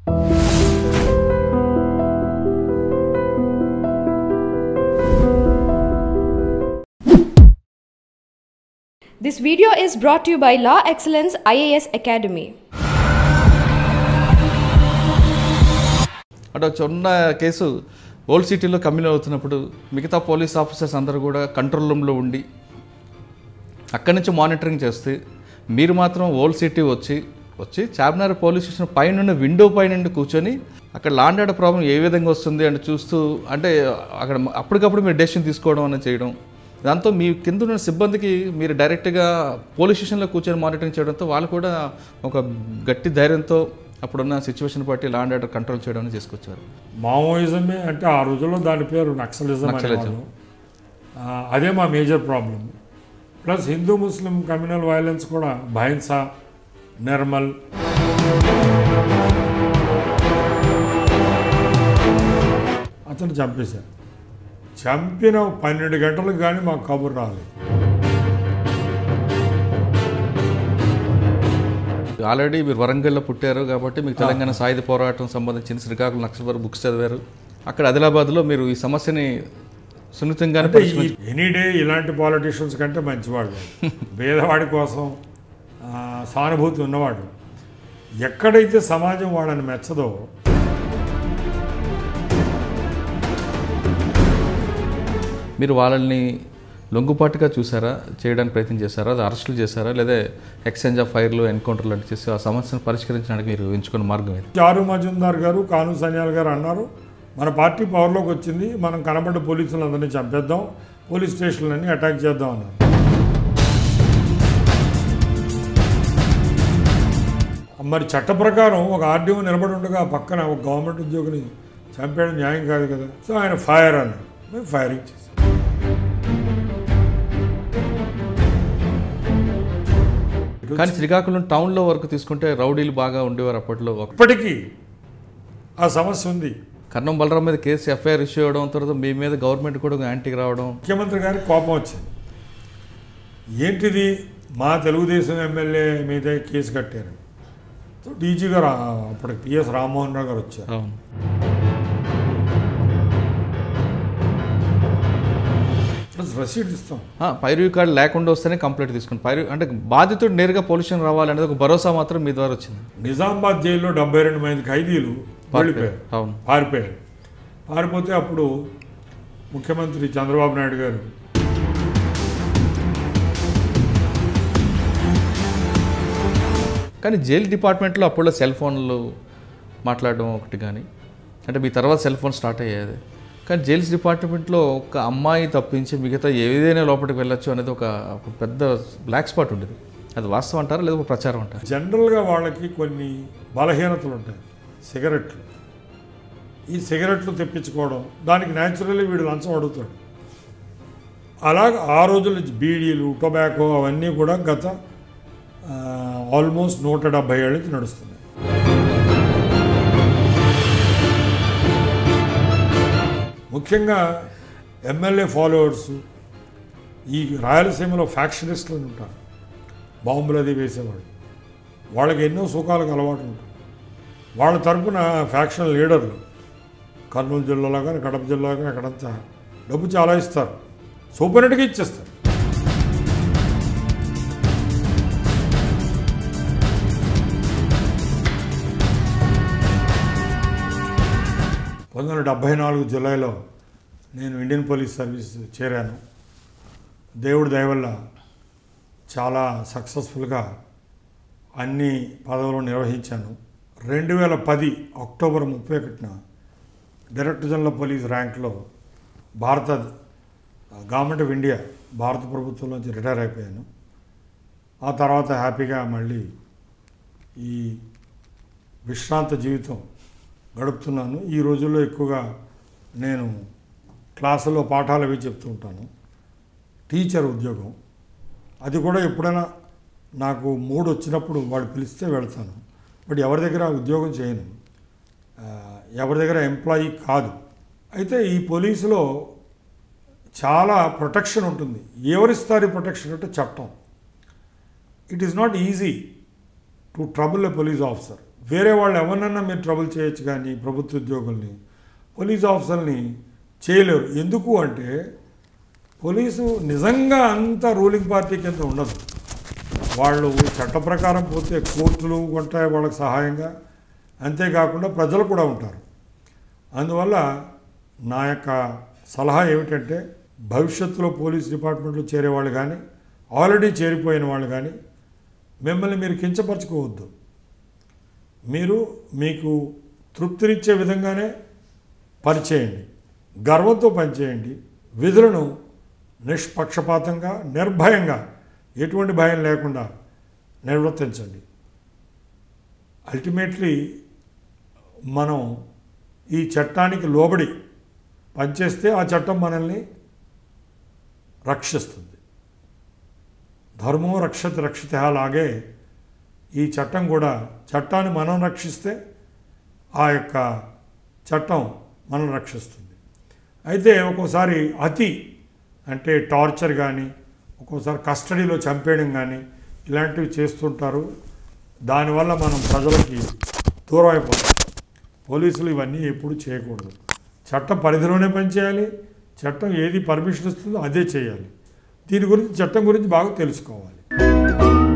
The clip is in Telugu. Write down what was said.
This video is brought to you by Law Excellence IAS Academy. అంటే ఒక చిన్న కేసు ఓల్డ్ సిటీలో కమ్యూన్ అవుతున్నప్పుడు మిగతా పోలీస్ ఆఫీసర్స్ అందరూ కూడా కంట్రోల్ రూమ్లో ఉండి అక్కడి నుంచి మానిటరింగ్ చేస్తే మీరు మాత్రం ఓల్డ్ సిటీ వచ్చి వచ్చి చార్మినార్ పోలీస్ స్టేషన్ పైన విండో పైన కూర్చొని అక్కడ లాండ్ ఆర్డర్ ప్రాబ్లం ఏ విధంగా వస్తుంది అని చూస్తూ అంటే అక్కడ అప్పటికప్పుడు మీరు డెసిషన్ తీసుకోవడం అనేది చేయడం దాంతో మీ కింద ఉన్న సిబ్బందికి మీరు డైరెక్ట్గా పోలీస్ స్టేషన్లో కూర్చొని మానిటరింగ్ చేయడంతో వాళ్ళు కూడా ఒక గట్టి ధైర్యంతో అప్పుడున్న సిచ్యువేషన్ బట్టి లాండ్ ఆర్డర్ కంట్రోల్ చేయడం అనేది చేసుకొచ్చారు మావోయిజమే అంటే ఆ రోజుల్లో దాని పేరు నక్సలిజం నక్సలిజం. అనేవాళ్ళు ఆ, అదే మా major problem plus Hindu Muslim communal violence కూడా భైన్సా నిర్మల్ అతను చంపేశారు చంపిన పన్నెండు గంటలకు కానీ మాకు కబురు రాలేదు ఆల్రెడీ మీరు వరంగల్లో పుట్టారు కాబట్టి మీకు తెలంగాణ సాయుధ పోరాటం సంబంధించిన శ్రీకాకుళం నక్సల్ బుక్స్ చదివారు అక్కడ ఆదిలాబాద్లో మీరు ఈ సమస్యని సున్నితంగానే అంటే పరిష్కరించ ఎనీ డే ఇలాంటి పాలిటీషియన్స్ కంటే మంచివాడు పేదవాడి కోసం ఆ, సానుభూతి ఉన్నవాడు ఎక్కడైతే సమాజం వాళ్ళని మెచ్చదో మీరు వాళ్ళని లొంగుపాటుగా చూసారా చేయడానికి ప్రయత్నం చేశారా అది అరెస్టులు చేశారా లేదా ఎక్స్చేంజ్ ఆఫ్ ఫైర్లు ఎన్కౌంటర్లు అంటే చేసి ఆ సమస్యను పరిష్కరించడానికి మీరు ఎంచుకున్న మార్గం ఏది చారు మజుందార్ గారు కాను సన్యాల్ గారు అన్నారు మన పార్టీ పవర్లోకి వచ్చింది మనం కనబడ్డ పోలీసులందరినీ చంపేద్దాం పోలీస్ స్టేషన్లన్నీ అటాక్ చేద్దాం అన్నారు మరి చట్ట ప్రకారం ఒక ఆర్డీఓ నిలబడి ఉండగా ఆ పక్కన ఒక గవర్నమెంట్ ఉద్యోగిని చంపేయడం న్యాయం కాదు కదా సో ఆయన ఫైర్ అన్నారు మేము ఫైరింగ్ చేసాం కానీ శ్రీకాకుళం టౌన్లో వరకు తీసుకుంటే రౌడీలు బాగా ఉండేవారు అప్పట్లో ఒక ఇప్పటికీ ఆ సమస్య ఉంది కర్ణం బలరాం మీద కేసు ఎఫ్ఐఆర్ ఇష్యూ అవడం తర్వాత మీ మీద గవర్నమెంట్ కూడా యాంటీకి రావడం ముఖ్యమంత్రి గారికి కోపం వచ్చింది ఏంటిది మా తెలుగుదేశం ఎమ్మెల్యే మీద కేసు కట్టారు సో డీజీ గారు ఆ- అప్పటికి పిఎస్ రామ్మోహన్ రావు గారు వచ్చారు అవును ప్లస్ రసీడ్ ఇస్తాం ఆ, పైరు కార్డు లేకుండా వస్తేనే కంప్లైంట్ తీసుకుని పైరు అంటే బాధితుడు నేరుగా పొల్యూషన్ రావాలనేది ఒక భరోసా మాత్రం మీ ద్వారా వచ్చింది నిజామాబాద్ జైల్లో డెబ్బై రెండు మంది ఖైదీలు వెళ్ళిపోయారు అవును పారిపోయారు పారిపోతే అప్పుడు ముఖ్యమంత్రి చంద్రబాబు నాయుడు గారు కానీ జైలు డిపార్ట్మెంట్లో అప్పుడులో సెల్ ఫోన్లు మాట్లాడడం ఒకటి కానీ అంటే మీ తర్వాత సెల్ ఫోన్ స్టార్ట్ అయ్యేది కానీ జైల్స్ డిపార్ట్మెంట్లో ఒక అమ్మాయి తప్పించి మిగతా ఏదైనా లోపలికి వెళ్ళొచ్చు అనేది ఒక ఒక పెద్ద బ్లాక్ స్పాట్ ఉండేది అది వాస్తవం అంటారా లేదా ఒక ప్రచారం అంటారా జనరల్గా వాళ్ళకి కొన్ని బలహీనతలు ఉంటాయి సిగరెట్లు ఈ సిగరెట్లు తెప్పించుకోవడం దానికి న్యాచురల్లీ వీడు లంచం అడుగుతాడు అలాగ ఆ రోజుల బీడీలు టొబాకో అవన్నీ కూడా గత ఆల్మోస్ట్ నూట డెబ్భై ఏళ్ళ నుంచి నడుస్తున్నాయి ముఖ్యంగా ఎమ్మెల్యే ఫాలోవర్స్ ఈ రాయలసీమలో ఫ్యాక్షనిస్టులు అని ఉంటారు బాంబులు అది వేసేవాళ్ళు వాళ్ళకి ఎన్నో సుఖాలకు అలవాటు ఉంటుంది వాళ్ళ తరపున ఫ్యాక్షన్ లీడర్లు కర్నూలు జిల్లాలో కానీ కడప జిల్లాలో కానీ అక్కడంతా డబ్బు చాలా ఇస్తారు సూపర్నెట్గా ఇచ్చేస్తారు పంతొమ్మిది వందల డెబ్భై నాలుగు జూలైలో నేను ఇండియన్ పోలీస్ సర్వీస్ చేరాను దేవుడి దయ వల్ల చాలా సక్సెస్ఫుల్గా అన్ని పదవులు నిర్వహించాను రెండు వేల పది అక్టోబర్ ముప్పై ఒకటిన డైరెక్టర్ జనరల్ పోలీస్ ర్యాంక్లో భారత గవర్నమెంట్ ఆఫ్ ఇండియా భారత ప్రభుత్వం నుంచి రిటైర్ అయిపోయాను ఆ తర్వాత హ్యాపీగా మళ్ళీ ఈ విశ్రాంత జీవితం గడుపుతున్నాను ఈ రోజుల్లో ఎక్కువగా నేను క్లాసుల్లో పాఠాలు అవి చెప్తూ ఉంటాను టీచర్ ఉద్యోగం అది కూడా ఎప్పుడైనా నాకు మూడు వచ్చినప్పుడు వాడు పిలిస్తే వెళ్తాను బట్ ఎవరి దగ్గర ఉద్యోగం చేయను ఆ, ఎవరి దగ్గర ఎంప్లాయీ కాదు అయితే ఈ పోలీసులో చాలా ప్రొటెక్షన్ ఉంటుంది ఎవరిస్తారు ఈ ప్రొటెక్షన్ అంటే చట్టం it is not easy to trouble a police officer వేరే వాళ్ళు ఎవరినన్నా మీరు ట్రబుల్ చేయొచ్చు కానీ ప్రభుత్వ ఉద్యోగుల్ని పోలీస్ ఆఫీసర్ని చేయలేరు ఎందుకు అంటే పోలీసు నిజంగా అంత రూలింగ్ పార్టీ కింద ఉండదు వాళ్ళు చట్ట ప్రకారం పోతే కోర్టులు ఉంటాయి వాళ్ళకి సహాయంగా అంతేకాకుండా ప్రజలు కూడా ఉంటారు అందువల్ల నా యొక్క సలహా ఏమిటంటే భవిష్యత్తులో పోలీస్ డిపార్ట్మెంట్లో చేరేవాళ్ళు కానీ ఆల్రెడీ చేరిపోయిన వాళ్ళు కానీ మిమ్మల్ని మీరు కించపరచుకోవద్దు మీరు మీకు తృప్తినిచ్చే విధంగానే పనిచేయండి గర్వంతో పనిచేయండి విధులను నిష్పక్షపాతంగా నిర్భయంగా ఎటువంటి భయం లేకుండా నిర్వర్తించండి అల్టిమేట్లీ మనం ఈ చట్టానికి లోబడి పనిచేస్తే ఆ చట్టం మనల్ని రక్షిస్తుంది ధర్మో రక్షతి రక్షిత లాగే ఈ చట్టం కూడా చట్టాన్ని మనం రక్షిస్తే ఆ యొక్క చట్టం మనం రక్షిస్తుంది అయితే ఒక్కోసారి అతి అంటే టార్చర్ కానీ ఒక్కోసారి కస్టడీలో చంపేయడం కానీ ఇలాంటివి చేస్తుంటారు దానివల్ల మనం ప్రజలకి దూరం అయిపోతాం పోలీసులు ఇవన్నీ ఎప్పుడు చేయకూడదు చట్టం పరిధిలోనే పనిచేయాలి చట్టం ఏది పర్మిషన్ ఇస్తుందో అదే చేయాలి దీని గురించి చట్టం గురించి బాగా తెలుసుకోవాలి